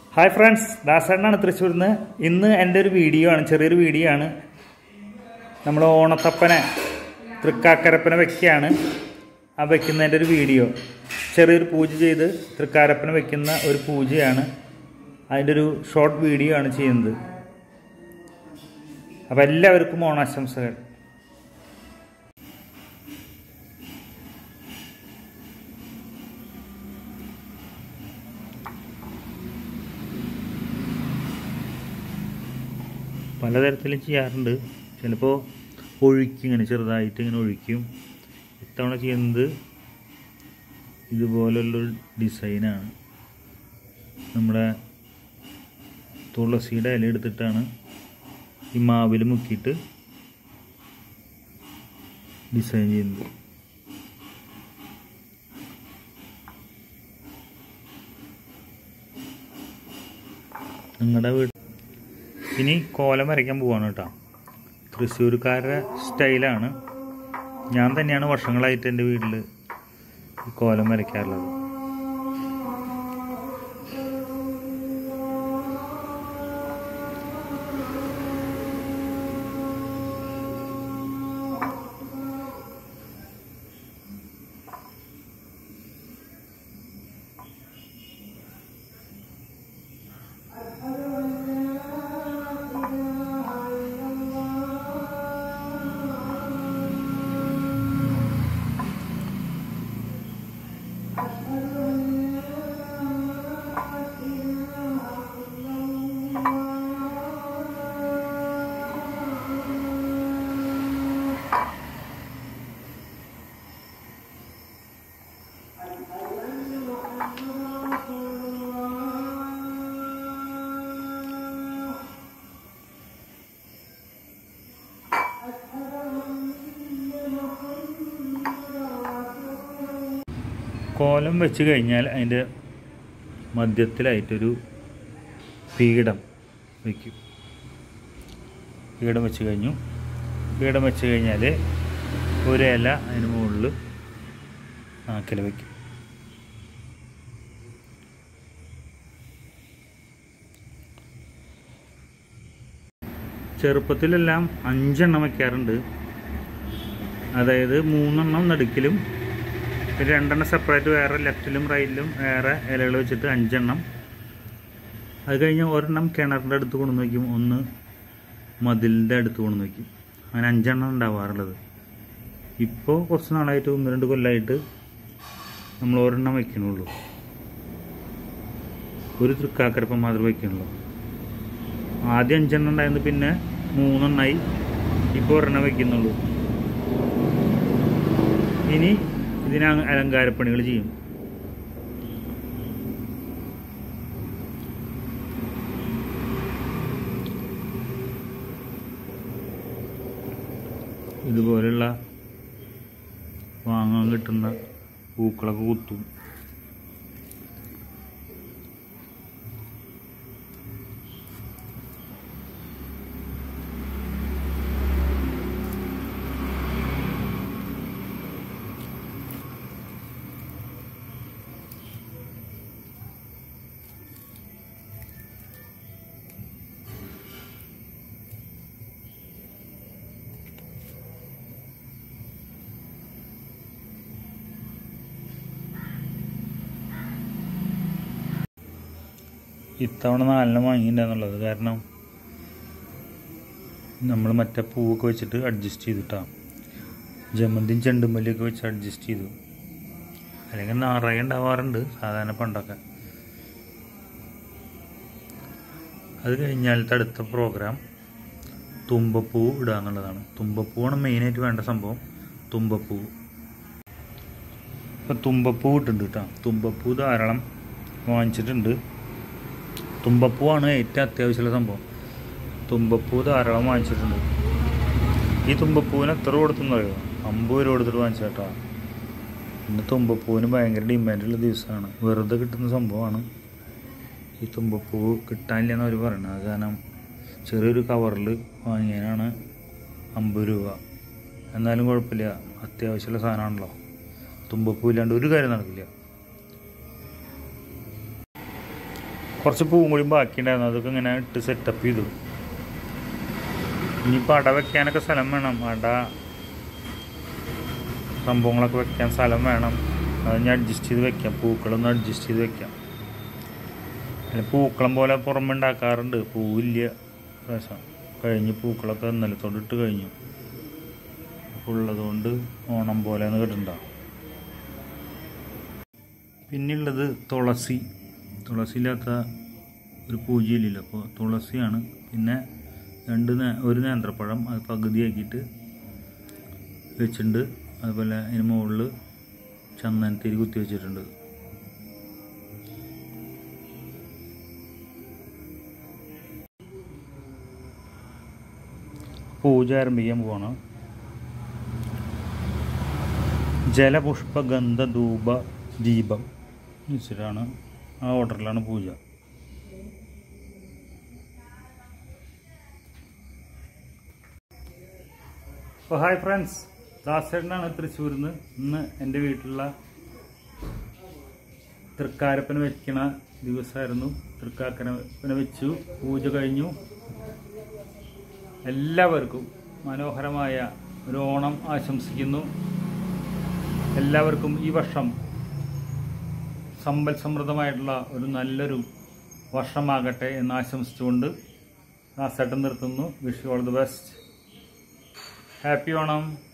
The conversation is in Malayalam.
ഹായ് ഫ്രണ്ട്സ് ദാസേട്ടനാണ് തൃശ്ശൂരിൽ നിന്ന് ഇന്ന് എൻ്റെ ഒരു വീഡിയോ ആണ് ചെറിയൊരു വീഡിയോ ആണ് നമ്മൾ ഓണത്തപ്പനെ തൃക്കാക്കരപ്പനെ വെക്കുകയാണ് ആ വെക്കുന്നതിൻ്റെ ഒരു വീഡിയോ ചെറിയൊരു പൂജ ചെയ്ത് തൃക്കാരപ്പനെ വെക്കുന്ന ഒരു പൂജയാണ് അതിൻ്റെ ഒരു ഷോർട്ട് വീഡിയോ ആണ് ചെയ്യുന്നത് അപ്പോൾ എല്ലാവർക്കും ഓണാശംസകൾ പലതരത്തിലും ചെയ്യാറുണ്ട് ചിലപ്പോൾ ഒഴിക്കും ഇങ്ങനെ ചെറുതായിട്ട് ഇങ്ങനെ ഒഴിക്കും ഇത്തവണ ചെയ്യുന്നത് ഇതുപോലുള്ളൊരു ഡിസൈനാണ് നമ്മുടെ തുളസിയുടെ ഇല എടുത്തിട്ടാണ് ഈ മാവിൽ മുക്കിയിട്ട് ഡിസൈൻ ചെയ്യുന്നത് നിങ്ങളുടെ വീട് ഇനി കോലം വരയ്ക്കാൻ പോവാണ് കേട്ടോ തൃശ്ശൂർക്കാരുടെ സ്റ്റൈലാണ് ഞാൻ തന്നെയാണ് വർഷങ്ങളായിട്ട് എൻ്റെ വീട്ടിൽ ഈ കോലം വരയ്ക്കാറുള്ളത് കോലം വെച്ച് കഴിഞ്ഞാൽ അതിൻ്റെ മധ്യത്തിലായിട്ടൊരു പീഠം വയ്ക്കും പീഠം വെച്ച് കഴിഞ്ഞു പീഠം വെച്ച് കഴിഞ്ഞാൽ ഒരു ഇല അതിന് മുകളിൽ ആക്കൽ വയ്ക്കും ചെറുപ്പത്തിലെല്ലാം അഞ്ചെണ്ണം വയ്ക്കാറുണ്ട് അതായത് മൂന്നെണ്ണം നടുക്കിലും പിന്നെ രണ്ടെണ്ണം സെപ്പറേറ്റ് വേറെ ലെഫ്റ്റിലും റൈറ്റിലും വേറെ ഇലകൾ വെച്ചിട്ട് അഞ്ചെണ്ണം അത് കഴിഞ്ഞ് ഒരെണ്ണം കിണറിൻ്റെ അടുത്ത് കൊണ്ടുവന്ന് വയ്ക്കും ഒന്ന് മതിലിൻ്റെ അടുത്ത് കൊണ്ടുവന്ന് വയ്ക്കും അങ്ങനെ അഞ്ചെണ്ണം ഉണ്ടാവാറുള്ളത് ഇപ്പോൾ കുറച്ച് നാളായിട്ട് ഒന്ന് രണ്ട് കൊല്ലമായിട്ട് നമ്മൾ ഒരെണ്ണം വയ്ക്കണുള്ളൂ ഒരു തൃക്കാക്കരപ്പം മാത്രമേ വയ്ക്കണുള്ളൂ ആദ്യം അഞ്ചെണ്ണം ഉണ്ടായിരുന്നു പിന്നെ മൂന്നെണ്ണമായി ഇപ്പോൾ ഒരെണ്ണം വയ്ക്കുന്നുള്ളൂ ഇനി ഇതിന് അലങ്കാരപ്പണികൾ ചെയ്യും ഇതുപോലുള്ള വാങ്ങാൻ കിട്ടുന്ന പൂക്കളൊക്കെ കുത്തും ഇത്തവണ നാലെണ്ണം വാങ്ങിയിട്ടുണ്ടെന്നുള്ളത് കാരണം നമ്മൾ മറ്റേ പൂവൊക്കെ വെച്ചിട്ട് അഡ്ജസ്റ്റ് ചെയ്തിട്ടാണ് ജമന്തിയും ചെണ്ടുമല്ലിയൊക്കെ വെച്ച് അഡ്ജസ്റ്റ് ചെയ്തു അല്ലെങ്കിൽ നിറയെ ഉണ്ടാവാറുണ്ട് സാധാരണ പണ്ടൊക്കെ അത് കഴിഞ്ഞാലത്തെ അടുത്ത പ്രോഗ്രാം തുമ്പപ്പൂ ഇടുക എന്നുള്ളതാണ് തുമ്പപ്പൂവാണ് മെയിനായിട്ട് വേണ്ട സംഭവം തുമ്പപ്പൂ ഇപ്പം തുമ്പപ്പൂ ഇട്ടുണ്ട് കേട്ടോ തുമ്പപ്പൂ ധാരാളം വാങ്ങിച്ചിട്ടുണ്ട് തുമ്പപ്പൂവാണ് ഏറ്റവും അത്യാവശ്യമുള്ള സംഭവം തുമ്പപ്പൂ ധാരാളം വാങ്ങിച്ചിട്ടുണ്ട് ഈ തുമ്പപ്പൂവിന് എത്ര കൊടുത്തെന്ന് അറിയോ അമ്പത് രൂപ കൊടുത്തിട്ട് വാങ്ങിച്ചു കേട്ടോ പിന്നെ തുമ്പപ്പൂവിന് ഭയങ്കര ഡിമാൻഡുള്ള ദിവസമാണ് വെറുതെ കിട്ടുന്ന സംഭവമാണ് ഈ തുമ്പപ്പൂ കിട്ടാനില്ലെന്ന് അവർ പറയുന്നത് അത് കാരണം ചെറിയൊരു കവറിൽ വാങ്ങിയതിനാണ് അമ്പത് രൂപ എന്നാലും കുഴപ്പമില്ല അത്യാവശ്യമുള്ള സാധനമാണല്ലോ തുമ്പപ്പൂ ഇല്ലാണ്ട് ഒരു കാര്യം നടക്കില്ല കുറച്ച് പൂവും കൂടി ബാക്കിയുണ്ടായിരുന്നു അതൊക്കെ ഇങ്ങനെ ഇട്ട് സെറ്റപ്പ് ചെയ്തു ഇനിയിപ്പോൾ അട വെക്കാനൊക്കെ സ്ഥലം വേണം അട സംഭവങ്ങളൊക്കെ വെക്കാൻ സ്ഥലം വേണം അത് ഞാൻ അഡ്ജസ്റ്റ് ചെയ്ത് വെക്കാം പൂക്കളൊന്ന് അഡ്ജസ്റ്റ് ചെയ്ത് വെക്കാം പിന്നെ പൂക്കളം പോലെ പുറമെ ഉണ്ടാക്കാറുണ്ട് പൂവില്ല പ്രാവശ്യം കഴിഞ്ഞ് പൂക്കളൊക്കെ ഇന്നലത്തോട് ഇട്ട് കഴിഞ്ഞു അപ്പോൾ ഉള്ളതുകൊണ്ട് ഓണം പോലെ എന്ന് കേട്ടിട്ടുണ്ടാവും പിന്നെയുള്ളത് തുളസി തുളസി ഇല്ലാത്ത ഒരു പൂജയില്ലല്ലോ അപ്പോൾ തുളസിയാണ് പിന്നെ രണ്ട് നേ ഒരു നേന്ത്രപ്പഴം അത് പകുതിയാക്കിയിട്ട് വെച്ചിട്ടുണ്ട് അതുപോലെ അതിന് മുകളിൽ ചന്ദനത്തിരി കുത്തി വെച്ചിട്ടുണ്ട് പൂജ ആരംഭിക്കാൻ പോവാണ് ജലപുഷ്പ ഗന്ധ ധൂപ ദീപം വെച്ചിട്ടാണ് ആ ഓർഡറിലാണ് പൂജ അപ്പോൾ ഹായ് ഫ്രണ്ട്സ് ദാസേട്ടനാണ് തൃശ്ശൂരിൽ നിന്ന് ഇന്ന് എൻ്റെ വീട്ടിലുള്ള തൃക്കാരപ്പന വെക്കണ ദിവസമായിരുന്നു തൃക്കാക്കരപ്പന വെച്ചു പൂജ കഴിഞ്ഞു എല്ലാവർക്കും മനോഹരമായ ഒരു ഓണം ആശംസിക്കുന്നു എല്ലാവർക്കും ഈ വർഷം സമ്പൽ സമൃദ്ധമായിട്ടുള്ള ഒരു നല്ലൊരു വർഷമാകട്ടെ എന്ന് ആശംസിച്ചുകൊണ്ട് ദാസേട്ടൻ നിർത്തുന്നു wish all the best happy Onam